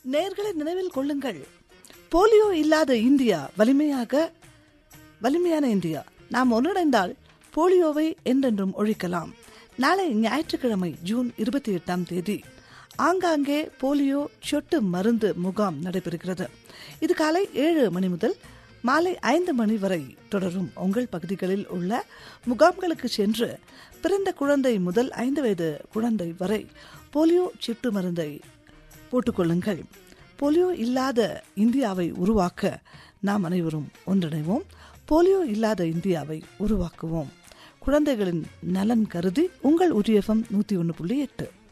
நேர்களை நினைவில் கொள்ளுங்கள் போலியோ இல்லாத இந்தியா வலிமையாக வலிமையான இந்தியா நாம் ஒன்றிணைந்தால் போலியோவை என்றென்றும் ஒழிக்கலாம் நாளை ஞாயிற்றுக்கிழமை ஜூன் இருபத்தி எட்டாம் தேதி ஆங்காங்கே போலியோ சொட்டு மருந்து முகாம் நடைபெறுகிறது இது காலை ஏழு மணி முதல் மாலை ஐந்து மணி வரை தொடரும் உங்கள் பகுதிகளில் உள்ள முகாம்களுக்கு சென்று பிறந்த குழந்தை முதல் ஐந்து வயது குழந்தை வரை போலியோ சொட்டு மருந்தை போட்டுக்கொள்ளுங்கள் போலியோ இல்லாத இந்தியாவை உருவாக்க நாம் அனைவரும் ஒன்றிணைவோம் போலியோ இல்லாத இந்தியாவை உருவாக்குவோம் குழந்தைகளின் நலன் கருதி உங்கள் உரியஃபம் நூத்தி ஒன்று புள்ளி எட்டு